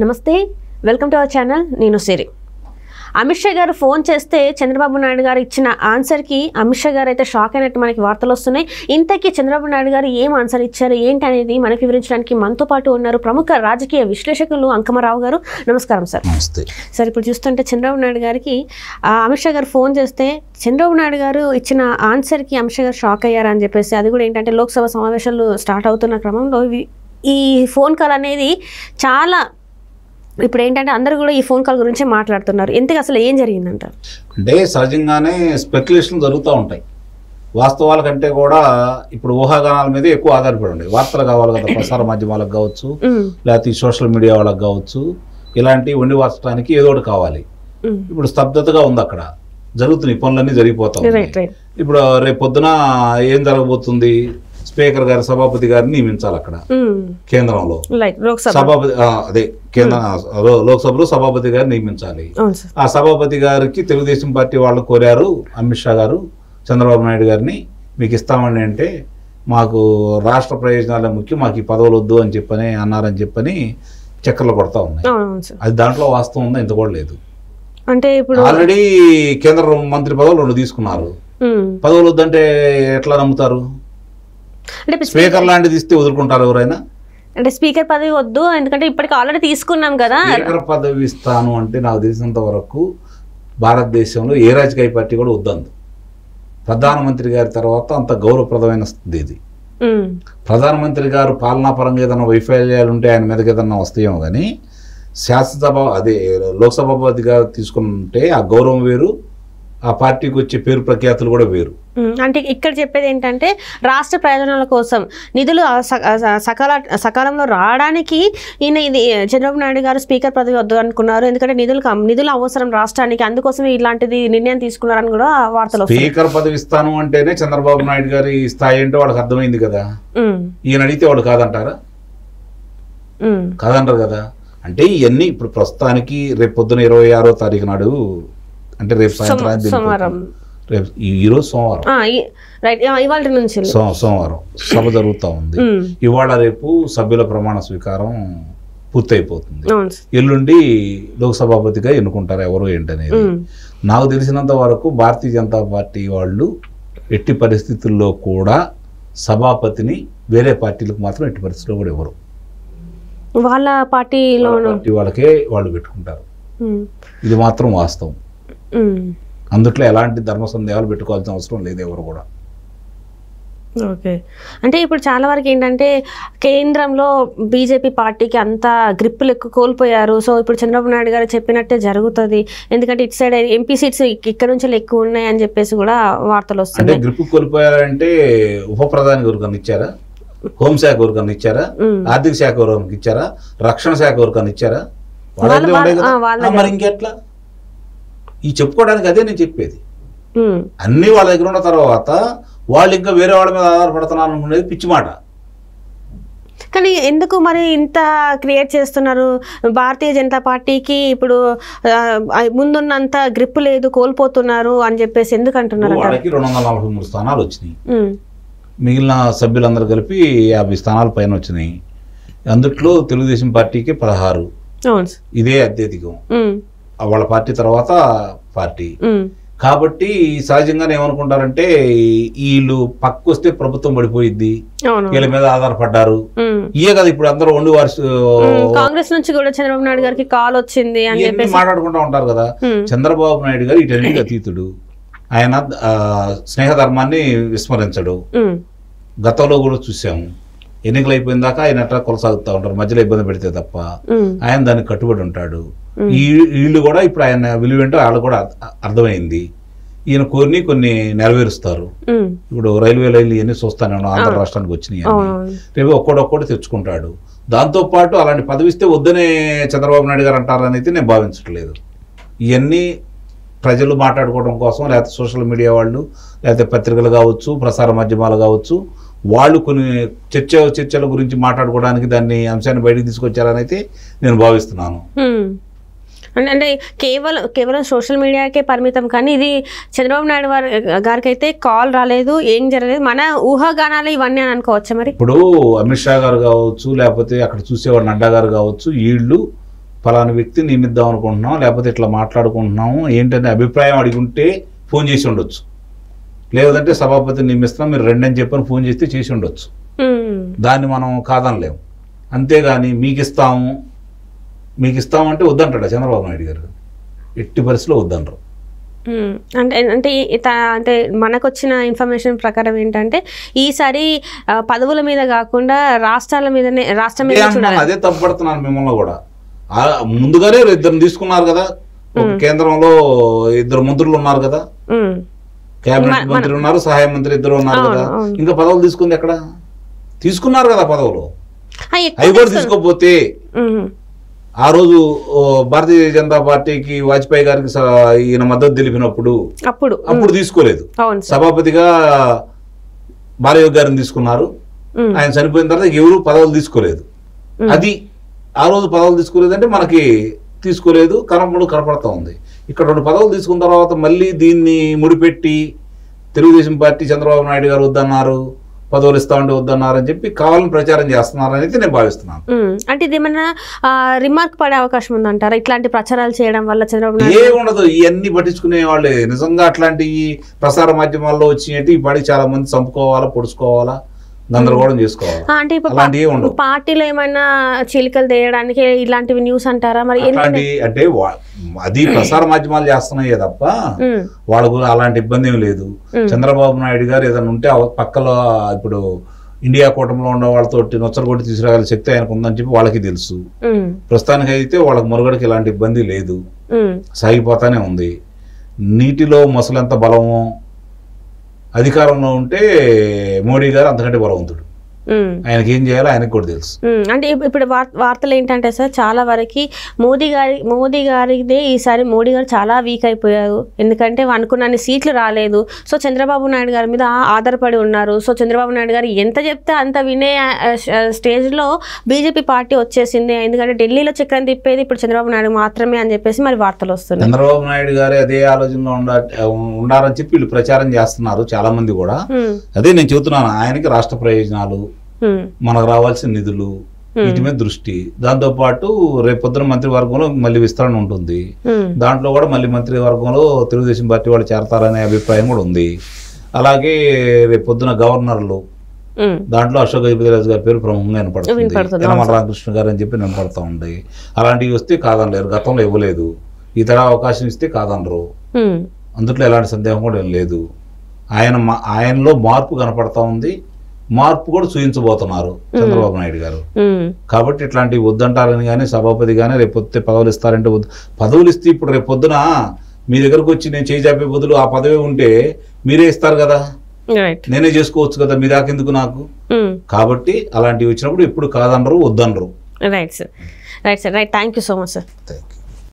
నమస్తే welcome to our channel నేను సిరి అమిత్ షా గారు ఫోన్ చేస్తే చంద్రబాబు నాయుడు గారు ఇచ్చిన ఆన్సర్కి అమిత్ షా గారు అయితే షాక్ అయినట్టు మనకి వార్తలు వస్తున్నాయి ఇంతకీ చంద్రబాబు నాయుడు గారు ఏం ఆన్సర్ ఇచ్చారు ఏంటి అనేది మనకి వివరించడానికి మనతో పాటు ఉన్నారు ప్రముఖ రాజకీయ విశ్లేషకులు అంకమరావు గారు నమస్కారం సార్ నమస్తే సార్ ఇప్పుడు చూస్తుంటే చంద్రబాబు నాయుడు గారికి ఆ, అమిత్ షా గారు ఫోన్ చేస్తే చంద్రబాబు నాయుడు గారు ఇచ్చిన ఆన్సర్కి అమిత్ షా గారు షాక్ అయ్యారని చెప్పేసి అది కూడా ఏంటంటే లోక్సభ సమావేశాలు స్టార్ట్ అవుతున్న క్రమంలో ఇవి- ఈ ఫోన్ కాల్ అనేది చాలా ఇప్పుడు ఏంటంటే అందరూ కూడా ఈ ఫోన్ కాల్ గురించే మాట్లాడుతున్నారు ఎందుకు అసలు ఏం జరిగిందంటారు అంటే సహజంగానే స్పెక్యులేషన్ జరుగుతూ ఉంటాయి వాస్తవాల కంటే కూడా ఇప్పుడు ఊహాగానాల మీద ఎక్కువ ఆధారపడి ఉండేది వార్తలు కావాలి కదా ప్రసార మాధ్యమాలకు కావచ్చు ఉమ్, లేకపోతే ఈ సోషల్ మీడియా వాళ్ళకి కావచ్చు ఇలాంటివి వండి వార్చడానికి ఏదో ఒకటి కావాలి ఉమ్. ఇప్పుడు స్తబ్దతగా ఉంది అక్కడ జరుగుతున్నాయి ఈ పనులన్నీ జరిగిపోతా రైట్ ఉన్నాయి రైట్ ఇప్పుడు రేపు పొద్దున ఏం జరగబోతుంది స్పీకర్ గారి సభాపతి గారిని నియమించాలి అక్కడ ఉమ్, కేంద్రంలో లైక్ లోక్సభ సభాపతి ఆ, అదే కేంద్ర లో- లోక్సభలో సభాపతి గారిని నియమించాలి అవును సార్ ఆ సభాపతి గారికి తెలుగుదేశం పార్టీ వాళ్ళు కోరారు అమిత్ షా గారు చంద్రబాబు నాయుడు గారిని మీకు ఇస్తామండి అంటే మాకు రాష్ట్ర ప్రయోజనాలే ముఖ్యం మాకు ఈ పదవులు వద్దు అని చెప్పని అన్నారని చెప్పని చక్కర్లు కొడతా ఉన్నాయి అవును అవును సార్ అది దాంట్లో వాస్తవం ఉందా ఇంత కూడా లేదు అంటే ఇప్పుడు ఆల్రెడీ కేంద్ర మంత్రి పదవులు రెండు తీసుకున్నారు ఉమ్, పదవులు వద్దంటే ఎట్లా నమ్ముతారు అంటే ఇప్పుడు స్పీకర్ లాంటిది ఇస్తే వదులుకుంటారు ఎవరైనా అంటే స్పీకర్ పదవి వద్దు ఎందుకంటే ఇప్పటికి ఆల్రెడీ తీసుకున్నాం కదా స్పీకర్ పదవి ఇస్తాను అంటే నాకు తెలిసినంత వరకు భారతదేశంలో ఏ రాజకీయ పార్టీ కూడా వద్దందు ప్రధానమంత్రి గారి తర్వాత అంత గౌరవప్రదమైన స్థితి ఇది ఉమ్, ప్రధానమంత్రి గారు పాలనాపరంగా ఏదైనా వైఫల్యాలు ఉంటే ఆయన మీదకి ఏదన్నా వస్తాయేమో కానీ శాసనసభ అదే లోక్సభాపతిగా తీసుకుంటే ఆ గౌరవం వేరు ఆ పార్టీకి వచ్చే పేరు ప్రఖ్యాతులు కూడా వేరు ఉమ్, అంటే ఇక్కడ చెప్పేది ఏంటంటే రాష్ట్ర ప్రయోజనాల కోసం నిధులు ఆ స- ఆ స- సకాల సకాలంలో రావడానికి ఈయన ఇది చంద్రబాబు నాయుడు గారు స్పీకర్ పదవి వద్దు అనుకున్నారు ఎందుకంటే నిధులు కం- నిధులు అవసరం రాష్ట్రానికి అందుకోసం ఇలాంటిది నిర్ణయం తీసుకున్నారని కూడా వార్తలు వస్తున్నాయి స్పీకర్ పదవి ఇస్తాను అంటేనే చంద్రబాబు నాయుడు గారి స్థాయి ఏంటో వాళ్ళకి అర్థమైంది కదా ఉమ్, ఈయన అడిగితే వాళ్ళు కాదంటారా ఉమ్, కాదంటారు కదా అంటే ఇవన్నీ ఇప్పుడు ప్రస్తుతానికి రేపు పొద్దున ఇరవై ఆరో తారీఖు నాడు అంటే రేపు సాయంత్రానికి సోమ- సోమవారం రేపు ఈ- ఈరోజు సోమవారం ఆ, ఈ- రైట్ ఆ, ఇవాళ నుంచి సో సోమవారం సభ జరుగుతూ ఉంది ఉమ్, ఇవాళ రేపు సభ్యుల ప్రమాణ స్వీకారం పూర్తయిపోతుంది అవును సార్. ఎల్లుండి లోక్సభాపతిగా ఎన్నుకుంటారు ఎవరు ఏంటనేది ఉమ్, నాకు తెలిసినంత వరకు భారతీయ జనతా పార్టీ వాళ్ళు ఎట్టి పరిస్థితుల్లో కూడా సభాపతిని వేరే పార్టీలకు మాత్రం ఎట్టి పరిస్థితుల్లో కూడా ఇవ్వరు వాళ్ళ పార్టీలో వాళ్ళ పార్టీ వాళ్ళకే వాళ్ళు పెట్టుకుంటారు ఉమ్, ఇది మాత్రం వాస్తవం ఉమ్, అందుట్లో ఎలాంటి ధర్మ సందేహాలు పెట్టుకోవాల్సిన అవసరం లేదు ఎవరు కూడా ఓకే అంటే ఇప్పుడు చాలా వరకు ఏంటంటే కేంద్రంలో బీజేపీ పార్టీకి అంత గ్రిప్పులు ఎక్కువ కోల్పోయారు సో ఇప్పుడు చంద్రబాబు నాయుడు గారు చెప్పినట్టే జరుగుతుంది ఎందుకంటే ఇటు సైడ్ ఎంపీ సీట్స్ ఇక్కడ నుంచి ఎక్కువ ఉన్నాయి అని చెప్పేసి కూడా వార్తలు అంటే వస్తున్నాయి గ్రిప్ కోల్పోయారంటే ఉప ప్రధాని ఎవరికన్నా ఇచ్చారా హోంశాఖ ఎవరికన్నా ఇచ్చారా ఉమ్. ఆర్థిక శాఖ ఎవరికన్నా ఇచ్చారా రక్షణ శాఖ ఎవరికన్నా ఇచ్చారా వాళ్ళ వాళ్ళ- దగ్గరే ఉంటాయి కదా? ఆ, వాళ్ళ ఆ, మరి ఇంకెట్లా ఈ చెప్పుకోవడానికి అదే నేను చెప్పేది ఉమ్, అన్నీ వాళ్ళ దగ్గర ఉన్న తర్వాత వాళ్ళు ఇంకా వేరే వాళ్ళ మీద ఆధారపడుతున్నారు అనుకునేది పిచ్చి మాట కానీ ఎందుకు మరి ఇంత క్రియేట్ చేస్తున్నారు భారతీయ జనతా పార్టీకి ఇప్పుడు ఆ, ఆ, ముందున్నంత గ్రిప్ లేదు కోల్పోతున్నారు అని చెప్పేసి ఎందుకు అంటున్నారు అంటారు వాళ్ళకి రెండు వందల నలభై మూడు స్థానాలు వచ్చినాయి ఉమ్, మిగిలిన సభ్యులందరూ కలిపి యాభై స్థానాల పైన వచ్చినాయి అందుట్లో తెలుగుదేశం పార్టీకి పదహారు అవును సార్. ఇదే అత్యధికం ఉమ్, వాళ్ళ పార్టీ తర్వాత పార్టీ ఉమ్, కాబట్టి సహజంగానే ఏమనుకుంటారంటే ఈ- వీళ్ళు పక్క వస్తే ప్రభుత్వం పడిపోయిద్ది అవును వీళ్ళ మీద ఆధారపడ్డారు ఉమ్. ఇయే కదా ఇప్పుడు అందరూ వండి వారి ఉమ్, కాంగ్రెస్ నుంచి కూడా చంద్రబాబు నాయుడు గారికి కాల్ వచ్చింది అని ఇవన్నీ చెప్పేసి మాట్లాడుకుంటూ ఉంటారు కదా ఉమ్, చంద్రబాబు నాయుడు గారు ఇటన్నిటికి అతీతుడు ఆయన ఆ, స్నేహధర్మాన్ని విస్మరించడు ఉమ్, గతంలో కూడా చూసాము ఎన్నికలు అయిపోయిన దాకా ఆయన అట్లా కొనసాగుతూ ఉంటారు మధ్యలో ఇబ్బంది పెడితే తప్ప ఉమ్, ఆయన దానికి కట్టుబడి ఉంటాడు ఉమ్. ఈ వీళ్ళు కూడా ఇప్పుడు ఆయన విలువేంటో వాళ్ళు కూడా అర్థ- అర్థమైంది ఈయన కోరిని కొన్ని నెరవేరుస్తారు ఉమ్, ఇప్పుడు రైల్వే లైన్లు ఇవన్నీ చూస్తానే ఉన్నాం ఆంధ్ర రాష్ట్రానికి వచ్చినాయి అన్నీ. అవును రేపు ఒక్కడొక్కడు తెచ్చుకుంటాడు దాంతోపాటు అలాంటి పదవిస్తే వద్దనే చంద్రబాబు నాయుడు గారు అంటారని అయితే నేను భావించట్లేదు ఇవన్నీ ప్రజలు మాట్లాడుకోవడం కోసం లేకపోతే సోషల్ మీడియా వాళ్ళు లేకపోతే పత్రికలు కావచ్చు ప్రసార మాధ్యమాలు కావచ్చు వాళ్ళు కొన్ని చర్చ చర్చల గురించి మాట్లాడుకోవడానికి దాన్ని అంశాన్ని బయటకు తీసుకొచ్చారని అయితే నేను భావిస్తున్నాను ఉమ్. అంటే అంటే కేవలం కేవలం సోషల్ మీడియాకే పరిమితం కానీ ఇది చంద్రబాబు నాయుడు వారి గారికి అయితే కాల్ రాలేదు ఏం జరగలేదు మన ఊహాగానాలు ఇవన్నీ అని అనుకోవచ్చా మరి ఇప్పుడు అమిత్ షా గారు కావచ్చు లేకపోతే అక్కడ చూసేవాడు నడ్డా గారు కావచ్చు వీళ్ళు ఫలానా వ్యక్తి నియమిద్దాం అనుకుంటున్నాం లేకపోతే ఇట్లా మాట్లాడుకుంటున్నాము ఏంటనే అభిప్రాయం అడిగి ఉంటే ఫోన్ చేసి ఉండొచ్చు లేదంటే సభాపతిని నియమిస్తున్నాం మీరు రెండని చెప్పని ఫోన్ చేస్తే చేసి ఉండొచ్చు ఉమ్, దాన్ని మనం కాదనలేము అంతేగాని మీకు ఇస్తాము మీకు ఇస్తామంటే వద్దంటాడు చంద్రబాబు నాయుడు గారు ఎట్టి పరిస్థితిలో వద్దనరు ఉమ్. అంటే అంటే ఈ- త- అంటే మనకు వచ్చిన ఇన్ఫర్మేషన్ ప్రకారం ఏంటంటే ఈసారి ఆ, పదవుల మీద కాకుండా రాష్ట్రాల మీదనే రాష్ట్రం మీద అదే అంటున్నాను, చూడాలి అదే తప్పుపడుతున్నాను మిమ్మల్ని కూడా ఆ, ముందుగానే ఇద్దరు తీసుకున్నారు కదా ఒక కేంద్రంలో ఇద్దరు మంత్రులు ఉన్నారు కదా ఉమ్, కేబినెట్ మన- మంత్రి ఉన్నారు సహాయ మంత్రి ఇద్దరు ఉన్నారు అవును, కదా అవును. ఇంకా పదవులు తీసుకుంది ఎక్కడ తీసుకున్నారు కదా పదవులు ఆ, ఎక్కువ అవి కూడా తీసుకున్నా- తీసుకోకపోతే ఉమ్, ఆ రోజు ఓ, భారతీయ జనతా పార్టీకి వాజ్పేయి గారికి స- ఈయన మద్దతు తెలిపినప్పుడు అప్పుడు ఉమ్, అప్పుడు తీసుకోలేదు అవును సార్ సభాపతిగా బాలయోగి గారిని తీసుకున్నారు ఉమ్, ఆయన చనిపోయిన తర్వాత ఎవరు పదవులు తీసుకోలేదు ఉమ్. అది ఆ రోజు పదవులు తీసుకోలేదంటే మనకి తీసుకోలేదు కనపడు కనపడతా ఉంది ఇక్కడ రెండు పదవులు తీసుకున్న తర్వాత మళ్ళీ దీన్ని ముడిపెట్టి తెలుగుదేశం పార్టీ చంద్రబాబు నాయుడు గారు వద్దన్నారు పదవులు ఇస్తా ఉంటే వద్దన్నారు అని చెప్పి కావాలని ప్రచారం చేస్తున్నారు అనేది నేను భావిస్తున్నాను ఉమ్, అంటే ఇది ఏమన్నా రిమార్క్ పడే అవకాశం ఉందంటారా ఇట్లాంటి ప్రచారాలు చేయడం వల్ల చంద్రబాబు ఏ నాయుడు ఉండదు ఇవన్నీ పట్టించుకునే వాళ్ళే నిజంగా అట్లాంటి ఈ ప్రసార మాధ్యమాల్లో వచ్చినట్టు ఈ పాడి చాలా మంది చంపుకోవాలా పొడుచుకోవాలా గందరగోళం చేసుకోవాలి ఆ, అంటే ఇప్పుడు అలాంటివి ఉండవు పార్టీలో ఏమైనా చీలికలు తీయడానికి ఇలాంటివి న్యూస్ అంటారా మరి అట్లాంటి అంటే వా- అది ప్రసార మాధ్యమాలు చేస్తున్నాయే తప్ప ఉమ్, వాళ్ళకు అలాంటి ఇబ్బంది ఏం లేదు ఉమ్. చంద్రబాబు నాయుడు గారు ఏదైనా ఉంటే ఆ పక్కలో ఇప్పుడు ఇండియా కూటమిలో ఉన్న వాళ్ళతో నొచ్చరగొట్టి తీసుకురాగల శక్తి ఆయనకు ఉందని చెప్పి వాళ్ళకి తెలుసు ఉమ్, ప్రస్తుతానికి అయితే వాళ్ళకి మనుగడకి ఎలాంటి ఇబ్బంది లేదు ఉమ్, సాగిపోతానే ఉంది నీటిలో మొసలెంత బలమో అధికారంలో ఉంటే మోడీ గారు అంతకంటే బలవంతుడు ఉమ్. ఆయనకి ఏం చేయాలో ఆయనకు కూడా తెలుసు ఉమ్, అంటే ఇప్- ఇప్పుడు వార్- వార్తలు ఏంటంటే సార్ చాలా వరకు మోదీ గారి మోదీ గారిదే ఈసారి మోడీ గారు చాలా వీక్ అయిపోయారు ఎందుకంటే అనుకున్న సీట్లు రాలేదు సో చంద్రబాబు నాయుడు గారి మీద ఆధారపడి ఉన్నారు సో చంద్రబాబు నాయుడు గారు ఎంత చెప్తే అంత వినే ఆ, ఆ, స్టేజ్లో బీజేపీ పార్టీ వచ్చేసింది ఎందుకంటే ఢిల్లీలో చక్రం తిప్పేది ఇప్పుడు చంద్రబాబు నాయుడు మాత్రమే అని చెప్పేసి మరి వార్తలు వస్తున్నాయి చంద్రబాబు నాయుడు గారే అదే ఆలోచనలో ఉండ ఉండాలని చెప్పి వీళ్ళు ప్రచారం చేస్తున్నారు చాలా మంది కూడా ఉమ్, అదే నేను చెబుతున్నాను ఆయనకి రాష్ట్ర ప్రయోజనాలు ఉమ్, మనకు రావాల్సిన నిధులు వీటి మీద దృష్టి దాంతోపాటు రేపొద్దున మంత్రివర్గంలో మళ్ళీ విస్తరణ ఉంటుంది ఉమ్, దాంట్లో కూడా మళ్ళీ మంత్రివర్గంలో తెలుగుదేశం పార్టీ వాళ్ళు చేరతారనే అభిప్రాయం కూడా ఉంది అలాగే రేపొద్దున గవర్నర్లు ఉమ్, దాంట్లో అశోక్ గజపతిరాజు గారి పేరు ప్రముఖంగా వినపడుతుంది వినపడుతుంది, యనమల రామకృష్ణ గారు అని చెప్పి వినపడతా ఉంది అలాంటివి వస్తే కాదనలేరు గతంలో ఇవ్వలేదు ఈ తర అవకాశం ఇస్తే కాదనరు ఉమ్, అందుట్లో ఎలాంటి సందేహం కూడా ఏం లేదు ఆయన మా- ఆయనలో మార్పు కనపడతా ఉంది మార్పు కూడా చూపించబోతున్నారు చంద్రబాబు నాయుడు గారు ఉమ్, కాబట్టి ఇట్లాంటివి వద్దంటారని కానీ సభాపతి కానీ రేపొద్దు పదవులు ఇస్తారంటే వద్దు పదవులు ఇస్తే ఇప్పుడు రేపొద్దున మీ దగ్గరకు వచ్చి నేను చేయి చాపే బదులు ఆ పదవి ఉంటే మీరే ఇస్తారు కదా రైట్ నేనే చేసుకోవచ్చు కదా మీ దాకెందుకు నాకు ఉమ్, కాబట్టి అలాంటివి వచ్చినప్పుడు ఎప్పుడు కాదనరు వద్దనరు right sir right sir right thank you so much sir thank you